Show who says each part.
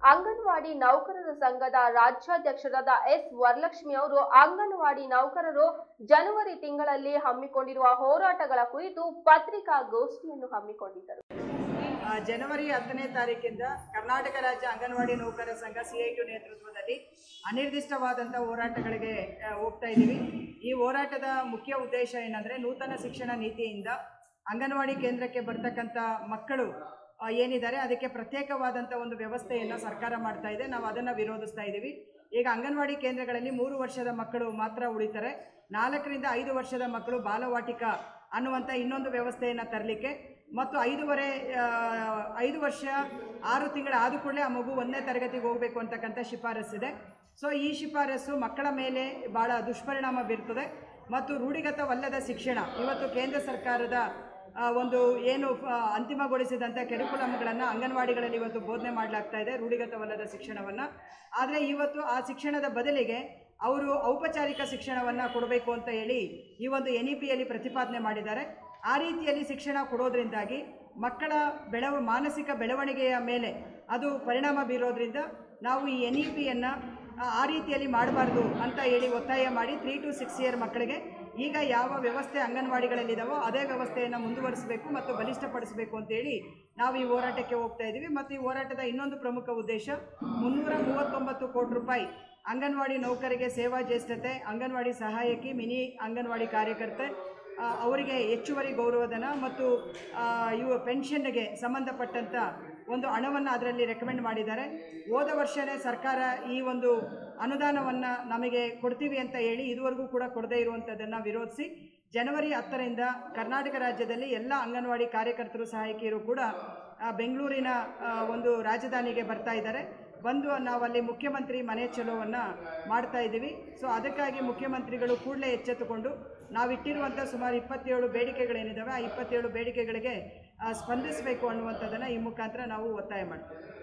Speaker 1: ಅಂಗನವಾಡಿ ನೌಕರರ ಸಂಘದ ರಾಜ್ಯಾಧ್ಯಕ್ಷರಾದ ಎಸ್ ವರಲಕ್ಷ್ಮಿ ಅವರು ಅಂಗನವಾಡಿ ನೌಕರರು ಜನವರಿ ತಿಂಗಳಲ್ಲಿ ಹಮ್ಮಿಕೊಂಡಿರುವ ಹೋರಾಟಗಳ ಕುರಿತು ಪತ್ರಿಕಾಗೋಷ್ಠಿಯನ್ನು ಹಮ್ಮಿಕೊಂಡಿದ್ದರು
Speaker 2: ಆ, ಜನವರಿ ಹತ್ತನೇ ತಾರೀಕಿಂದ ಕರ್ನಾಟಕ ರಾಜ್ಯ ಅಂಗನವಾಡಿ ನೌಕರರ ಸಂಘ ಸಿ ಐ ಟಿ ನೇತೃತ್ವದಲ್ಲಿ ಅನಿರ್ದಿಷ್ಟವಾದಂಥ ಹೋರಾಟಗಳಿಗೆ ಆ, ಹೋಗ್ತಾ ಇದ್ದೀವಿ ಈ ಹೋರಾಟದ ಮುಖ್ಯ ಉದ್ದೇಶ ಏನಂದರೆ ನೂತನ ಶಿಕ್ಷಣ ನೀತಿಯಿಂದ ಅಂಗನವಾಡಿ ಕೇಂದ್ರಕ್ಕೆ ಬರ್ತಕ್ಕಂಥ ಮಕ್ಕಳು ಆ, ಏನಿದ್ದಾರೆ ಅದಕ್ಕೆ ಪ್ರತ್ಯೇಕವಾದಂಥ ಒಂದು ವ್ಯವಸ್ಥೆಯನ್ನು ಸರ್ಕಾರ ಮಾಡ್ತಾ ಇದೆ ನಾವು ಅದನ್ನು ವಿರೋಧಿಸ್ತಾ ಇದ್ದೀವಿ ಈಗ ಅಂಗನವಾಡಿ ಕೇಂದ್ರಗಳಲ್ಲಿ ಮೂರು ವರ್ಷದ ಮಕ್ಕಳು ಮಾತ್ರ ಉಳಿತಾರೆ ನಾಲ್ಕರಿಂದ ಐದು ವರ್ಷದ ಮಕ್ಕಳು ಬಾಲವಾಟಿಕ ಅನ್ನುವಂಥ ಇನ್ನೊಂದು ವ್ಯವಸ್ಥೆಯನ್ನು ತರಲಿಕ್ಕೆ ಮತ್ತು ಐದೂವರೆ ಆ, ಐದು ವರ್ಷ ಆರು ತಿಂಗಳ ಆದ ಕೂಡಲೇ ಆ ಮಗು ಒಂದನೇ ತರಗತಿಗೆ ಹೋಗಬೇಕು ಅಂತಕ್ಕಂಥ ಶಿಫಾರಸ್ಸಿದೆ ಸೊ ಈ ಶಿಫಾರಸ್ಸು ಮಕ್ಕಳ ಮೇಲೆ ಭಾಳ ದುಷ್ಪರಿಣಾಮ ಬೀರ್ತದೆ ಮತ್ತು ರೂಢಿಗತವಲ್ಲದ ಶಿಕ್ಷಣ ಇವತ್ತು ಕೇಂದ್ರ ಸರ್ಕಾರದ ಆ, ಒಂದು ಏನು ಆ, ಅಂತಿಮಗೊಳಿಸಿದಂಥ ಕೆರಿಕುಲಮ್ಗಳನ್ನು ಅಂಗನವಾಡಿಗಳಲ್ಲಿ ಇವತ್ತು ಬೋಧನೆ ಮಾಡಲಾಗ್ತಾ ಇದೆ ರೂಢಿಗತವಲ್ಲದ ಶಿಕ್ಷಣವನ್ನು ಆದರೆ ಇವತ್ತು ಆ ಶಿಕ್ಷಣದ ಬದಲಿಗೆ ಅವರು ಔಪಚಾರಿಕ ಶಿಕ್ಷಣವನ್ನು ಕೊಡಬೇಕು ಅಂತ ಹೇಳಿ ಈ ಒಂದು ಎನ್ ಇ ಪಿಯಲ್ಲಿ ಪ್ರತಿಪಾದನೆ ಮಾಡಿದ್ದಾರೆ ಆ ರೀತಿಯಲ್ಲಿ ಶಿಕ್ಷಣ ಕೊಡೋದ್ರಿಂದಾಗಿ ಮಕ್ಕಳ ಬೆಳವ ಮಾನಸಿಕ ಬೆಳವಣಿಗೆಯ ಮೇಲೆ ಅದು ಪರಿಣಾಮ ಬೀರೋದ್ರಿಂದ ನಾವು ಈ ಎನ್ ಇ ಪಿಯನ್ನು ಆ ರೀತಿಯಲ್ಲಿ ಮಾಡಬಾರ್ದು ಅಂತ ಹೇಳಿ ಒತ್ತಾಯ ಮಾಡಿ ತ್ರೀ ಟು ಸಿಕ್ಸ್ ಇಯರ್ ಮಕ್ಕಳಿಗೆ ಈಗ ಯಾವ ವ್ಯವಸ್ಥೆ ಅಂಗನವಾಡಿಗಳಲ್ಲಿದ್ದಾವೋ ಅದೇ ವ್ಯವಸ್ಥೆಯನ್ನು ಮುಂದುವರಿಸಬೇಕು ಮತ್ತು ಬಲಿಷ್ಠಪಡಿಸಬೇಕು ಅಂತೇಳಿ ನಾವು ಈ ಹೋರಾಟಕ್ಕೆ ಹೋಗ್ತಾ ಇದ್ದೀವಿ ಮತ್ತು ಈ ಹೋರಾಟದ ಇನ್ನೊಂದು ಪ್ರಮುಖ ಉದ್ದೇಶ ಮುನ್ನೂರ ಮೂವತ್ತೊಂಬತ್ತು ಕೋಟಿ ರೂಪಾಯಿ ಅಂಗನವಾಡಿ ನೌಕರಿಗೆ ಸೇವಾ ಜ್ಯೇಷ್ಠತೆ ಅಂಗನವಾಡಿ ಸಹಾಯಕಿ ಮಿನಿ ಅಂಗನವಾಡಿ ಕಾರ್ಯಕರ್ತೆ ಆ, ಅವರಿಗೆ ಹೆಚ್ಚುವರಿ ಗೌರವಧನ ಮತ್ತು ಆ, ಇವು ಪೆನ್ಷನ್ಗೆ ಸಂಬಂಧಪಟ್ಟಂಥ ಒಂದು ಹಣವನ್ನು ಅದರಲ್ಲಿ ರೆಕಮೆಂಡ್ ಮಾಡಿದ್ದಾರೆ ಹೋದ ವರ್ಷವೇ ಸರ್ಕಾರ ಈ ಒಂದು ಅನುದಾನವನ್ನು ನಮಗೆ ಕೊಡ್ತೀವಿ ಅಂತ ಹೇಳಿ ಇದುವರೆಗೂ ಕೂಡ ಕೊಡದೇ ಇರುವಂಥದ್ದನ್ನು ವಿರೋಧಿಸಿ ಜನವರಿ ಹತ್ತರಿಂದ ಕರ್ನಾಟಕ ರಾಜ್ಯದಲ್ಲಿ ಎಲ್ಲ ಅಂಗನವಾಡಿ ಕಾರ್ಯಕರ್ತರು ಸಹಾಯಕಿಯರು ಕೂಡ ಆ, ಬೆಂಗಳೂರಿನ ಆ, ಒಂದು ರಾಜಧಾನಿಗೆ ಬರ್ತಾ ಇದ್ದಾರೆ ಬಂದು ನಾವಲ್ಲಿ ಮುಖ್ಯಮಂತ್ರಿ ಮನೆ ಚಲೋವನ್ನು ಮಾಡ್ತಾ ಇದ್ದೀವಿ ಸೊ ಅದಕ್ಕಾಗಿ ಮುಖ್ಯಮಂತ್ರಿಗಳು ಕೂಡಲೇ ಎಚ್ಚೆತ್ತುಕೊಂಡು ನಾವಿಟ್ಟಿರುವಂಥ ಸುಮಾರು ಇಪ್ಪತ್ತೇಳು ಬೇಡಿಕೆಗಳೇನಿದ್ದಾವೆ ಆ ಇಪ್ಪತ್ತೇಳು ಬೇಡಿಕೆಗಳಿಗೆ ಆ, ಸ್ಪಂದಿಸಬೇಕು ಅನ್ನುವಂಥದ್ದನ್ನು ಈ ಮುಖಾಂತರ ನಾವು ಒತ್ತಾಯ ಮಾಡ್ತೀವಿ